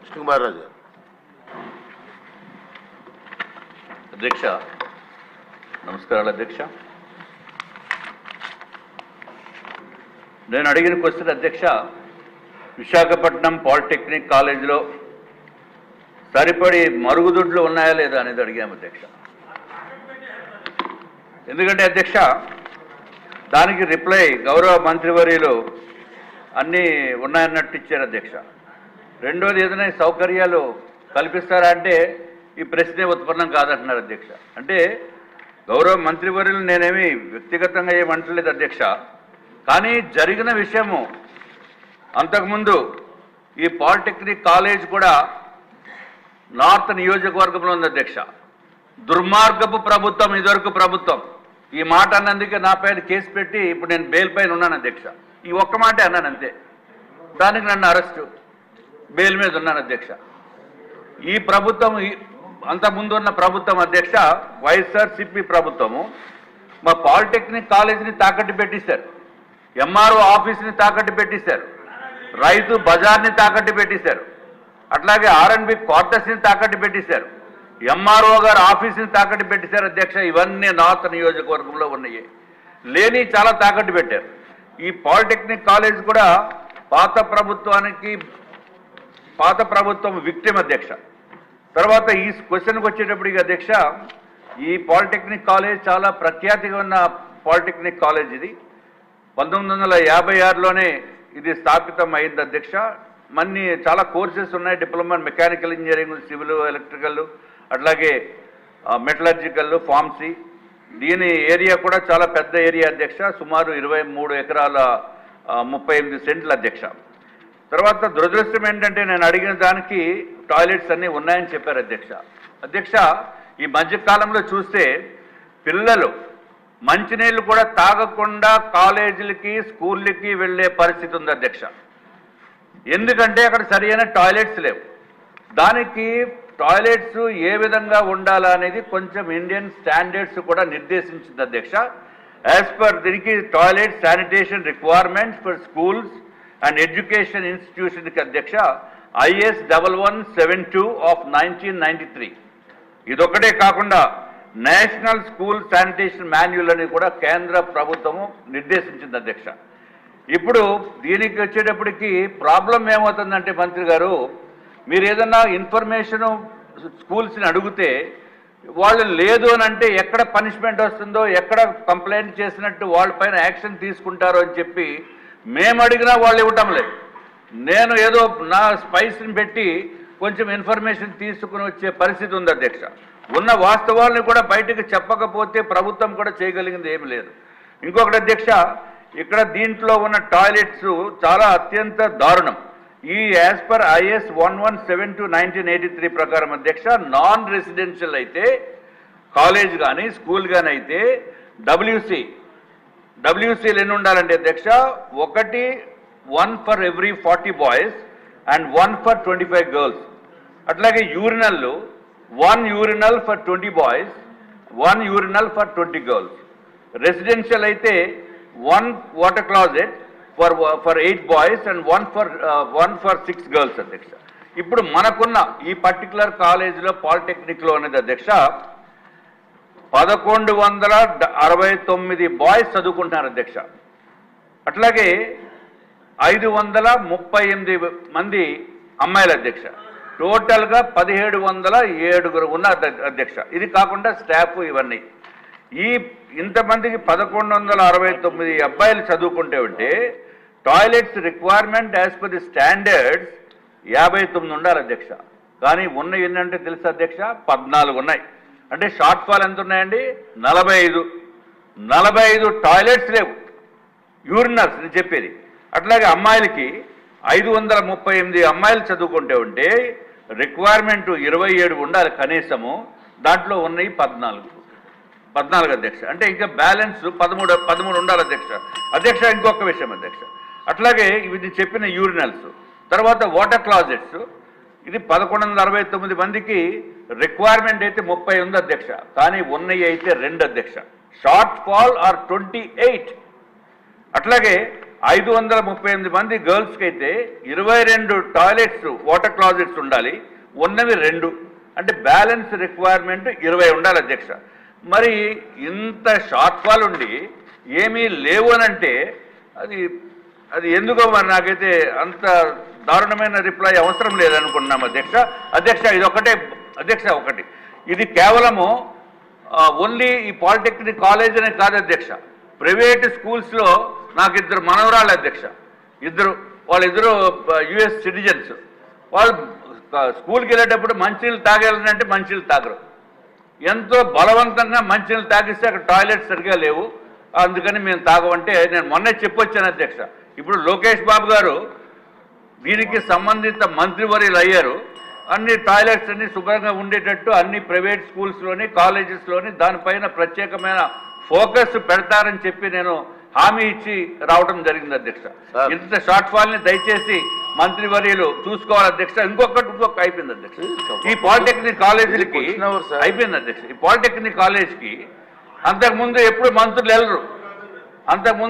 కృష్ణకుమార్ రాజు గారు అధ్యక్ష నమస్కారాలు అధ్యక్ష నేను అడిగిన క్వశ్చన్ అధ్యక్ష విశాఖపట్నం పాలిటెక్నిక్ కాలేజీలో సరిపడి మరుగుదొడ్లు ఉన్నాయా లేదా అనేది అడిగాము అధ్యక్ష ఎందుకంటే అధ్యక్ష దానికి రిప్లై గౌరవ మంత్రివర్యులు అన్నీ ఉన్నాయన్నట్టు ఇచ్చారు అధ్యక్ష రెండోది ఏదైనా సౌకర్యాలు కల్పిస్తారా అంటే ఈ ప్రశ్నే ఉత్పన్నం కాదంటున్నారు అధ్యక్ష అంటే గౌరవ మంత్రివర్యులు నేనేమి వ్యక్తిగతంగా ఏమంటలేదు అధ్యక్ష కానీ జరిగిన విషయము అంతకుముందు ఈ పాలిటెక్నిక్ కాలేజ్ కూడా నార్త్ నియోజకవర్గంలో ఉంది అధ్యక్ష దుర్మార్గపు ప్రభుత్వం ఇదివరకు ప్రభుత్వం ఈ మాట అన్నందుకే నా పైన కేసు పెట్టి ఇప్పుడు నేను బెయిల్ పైన ఉన్నాను అధ్యక్ష ఈ ఒక్క మాటే అన్నాను అంతే దానికి నన్ను అరెస్టు బెయిల్ మీద ఉన్నాను అధ్యక్ష ఈ ప్రభుత్వం ఈ- అంత ముందు ఉన్న ప్రభుత్వం అధ్యక్ష వైఎస్ఆర్సిపి ప్రభుత్వము మా పాలిటెక్నిక్ కాలేజీని తాకట్టు పెట్టిస్తారు ఎంఆర్ఓ ఆఫీస్ని తాకట్టు పెట్టిస్తారు రైతు బజార్ని తాకట్టు పెట్టిస్తారు అట్లాగే ఆర్ఎన్బి క్వార్టర్స్ని తాకట్టు పెట్టిస్తారు ఎంఆర్ఓ గారు ఆఫీస్ని తాకట్టు పెట్టిస్తారు అధ్యక్ష ఇవన్నీ నార్త్ నియోజకవర్గంలో ఉన్నాయి లేని చాలా తాకట్టు పెట్టారు ఈ పాలిటెక్నిక్ కాలేజ్ కూడా పాత ప్రభుత్వానికి పాత ప్రభుత్వం విక్టిమ్ అధ్యక్ష తర్వాత ఈ క్వశ్చన్కి వచ్చేటప్పటికి అధ్యక్ష ఈ పాలిటెక్నిక్ కాలేజ్ చాలా ప్రఖ్యాతిగా ఉన్న పాలిటెక్నిక్ కాలేజ్ ఇది పంతొమ్మిది వందల యాభై ఆరులోనే ఇది స్థాపితం అయింది అధ్యక్ష మన్ని చాలా కోర్సెస్ ఉన్నాయి diploma mechanical engineering civil electrical అట్లాగే మెటలర్జికల్ ఫార్మసీ దీని ఏరియా కూడా చాలా పెద్ద ఏరియా అధ్యక్ష సుమారు ఇరవై మూడు ఎకరాల ఆ, ముప్పై ఎనిమిది సెంట్ల అధ్యక్ష తర్వాత దురదృష్టం ఏంటంటే నేను అడిగిన దానికి టాయిలెట్స్ అన్నీ ఉన్నాయని చెప్పారు అధ్యక్ష అధ్యక్ష ఈ మధ్య కాలంలో చూస్తే పిల్లలు మంచినీళ్ళు కూడా తాగకుండా కాలేజీలకి స్కూళ్ళకి వెళ్ళే పరిస్థితి ఉంది అధ్యక్ష ఎందుకంటే అక్కడ సరైన టాయిలెట్స్ లేవు దానికి టాయిలెట్స్ ఏ విధంగా ఉండాలా అనేది కొంచెం ఇండియన్ స్టాండర్డ్స్ కూడా నిర్దేశించింది అధ్యక్ష యాజ్ పర్ దీనికి toilet sanitation requirements for schools and education ఇన్స్టిట్యూషన్కి అధ్యక్ష IS double one seven two of nineteen ninety three ఇదొక్కటే కాకుండా నేషనల్ స్కూల్ శానిటేషన్ మాన్యువల్ అని కూడా కేంద్ర ప్రభుత్వము నిర్దేశించింది అధ్యక్ష ఇప్పుడు దీనికి వచ్చేటప్పటికి ప్రాబ్లం ఏమవుతుందంటే మంత్రి గారు మీరు ఏదన్నా ఇన్ఫర్మేషన్ స్కూల్స్ని అడిగితే వాళ్ళు లేదు అని అంటే ఎక్కడ పనిష్మెంట్ వస్తుందో ఎక్కడ కంప్లైంట్ చేసినట్టు వాళ్ళపైన యాక్షన్ తీసుకుంటారో అని చెప్పి మేము అడిగినా వాళ్ళు ఇవ్వటం లేదు నేను ఏదో నా స్పైస్ని పెట్టి కొంచెం ఇన్ఫర్మేషన్ తీసుకుని వచ్చే పరిస్థితి ఉంది అధ్యక్ష ఉన్న వాస్తవాలను కూడా బయటకు చెప్పకపోతే ప్రభుత్వం కూడా చేయగలిగింది ఏమి లేదు ఇంకొకటి అధ్యక్ష ఇక్కడ దీంట్లో ఉన్న టాయిలెట్స్ చాలా అత్యంత దారుణం ఈ as per IS one one seven two nineteen eighty three ప్రకారం అధ్యక్ష నాన్ రెసిడెన్షియల్ అయితే కాలేజ్ కానీ స్కూల్ కానీ అయితే డబ్ల్యూసి డబ్ల్యూసీలు ఎన్ని ఉండాలంటే అధ్యక్ష ఒకటి one for every forty boys and one for twenty five girls అట్లాగే యూరినల్లు one urinal for twenty boys one urinal for twenty girls residential అయితే one water closet for for eight boys and one for one for six girls అధ్యక్ష ఇప్పుడు మనకున్న ఈ particular కాలేజీలో పాలిటెక్నిక్లో అనేది అధ్యక్ష పదకొండు వందల డ- అరవై తొమ్మిది బాయ్స్ చదువుకుంటున్నారు అధ్యక్ష అట్లాగే ఐదు వందల ముప్పై ఎనిమిది మంది అమ్మాయిల అధ్యక్ష టోటల్గా పదిహేడు వందల ఏడుగురు ఉన్న అధ్య- అధ్యక్ష ఇది కాకుండా స్టాఫ్ ఇవన్నీ ఈ ఇంతమందికి పదకొండు వందల అరవై తొమ్మిది అబ్బాయిలు చదువుకుంటే ఉంటే toilets requirement as per the standards యాభై తొమ్మిది ఉండాలి అధ్యక్ష కానీ ఉన్నవి ఏంటంటే తెలుసు అధ్యక్ష పద్నాలుగు ఉన్నాయి అంటే షార్ట్ ఫాల్ ఎంత ఉన్నాయండి నలభై ఐదు నలభై ఐదు టాయిలెట్స్ లేవు యూరినర్స్ నేను చెప్పేది అట్లాగే అమ్మాయిలకి ఐదు వందల ముప్పై ఎనిమిది అమ్మాయిలు చదువుకుంటే ఉంటే రిక్వైర్మెంట్ ఇరవై ఏడు ఉండాలి కనీసము దాంట్లో ఉన్నాయి పద్నాలుగు పద్నాలుగు అధ్యక్ష అంటే ఇంకా బ్యాలెన్స్ పదమూడు పదమూడు ఉండాలి అధ్యక్ష అధ్యక్ష ఇంకొక విషయం అధ్యక్ష అట్లాగే ఇవి నేను చెప్పిన యూరినల్స్ తర్వాత వాటర్ క్లాజెట్స్ ఇది పదకొండు వందల అరవై తొమ్మిది మందికి రిక్వైర్మెంట్ అయితే ముప్పై ఉంది అధ్యక్ష కానీ ఉన్నవి అయితే రెండు అధ్యక్ష shortfall are twenty eight అట్లాగే ఐదు వందల ముప్పై ఎనిమిది మంది గర్ల్స్కి అయితే ఇరవై రెండు టాయిలెట్స్ వాటర్ క్లాజెట్స్ ఉండాలి ఉన్నవి రెండు అంటే బ్యాలెన్స్ రిక్వైర్మెంట్ ఇరవై ఉండాలి అధ్యక్ష మరి ఇంత షార్ట్ ఫాల్ ఉండి ఏమీ లేవు అని అంటే అది అది ఎందుకో మరి నాకైతే అంత దారుణమైన రిప్లై అవసరం లేదనుకున్నాం అధ్యక్ష అధ్యక్ష ఇది ఒకటే అధ్యక్ష ఒకటి ఇది కేవలము ఓన్లీ ఈ పాలిటెక్నిక్ కాలేజ్ అనే కాదు అధ్యక్ష ప్రైవేట్ స్కూల్స్లో నాకు ఇద్దరు మనవరాళ్ళు అధ్యక్ష ఇద్దరు వాళ్ళిద్దరు యుఎస్ సిటిజన్స్ వాళ్ళు ఆ, స్కూల్కి వెళ్ళేటప్పుడు మంచినీళ్ళు తాగేయాలంటే మంచినీళ్ళు తాగరు ఎంతో బలవంతంగా మంచినీళ్ళు తాగిస్తే అక్కడ టాయిలెట్స్ సరిగా లేవు అందుకని మేము తాగమంటే నేను మొన్నే చెప్పొచ్చాను అధ్యక్ష ఇప్పుడు లోకేష్ బాబు గారు దీనికి సంబంధిత మంత్రివర్యులు అయ్యారు అన్ని టాయిలెట్స్ అన్ని శుభ్రంగా ఉండేటట్టు అన్ని ప్రైవేట్ స్కూల్స్లోని కాలేజెస్లోని దానిపైన ప్రత్యేకమైన ఫోకస్ పెడతారని చెప్పి నేను హామీ ఇచ్చి రావడం జరిగింది అధ్యక్ష సార్. ఇంత షార్ట్ ఫాల్ ని దయచేసి మంత్రివర్యులు చూసుకోవాలి అధ్యక్ష ఇంకొకటి ఇంకొక అయిపోయింది అధ్యక్ష ఈ పాలిటెక్నిక్ కాలేజీలకి వచ్చినవారు సార్. అయిపోయింది అధ్యక్ష ఈ పాలిటెక్నిక్ కాలేజ్కి అంతకుముందు ఎప్పుడు మంత్రులు వెళ్ళరు అంతకుముందు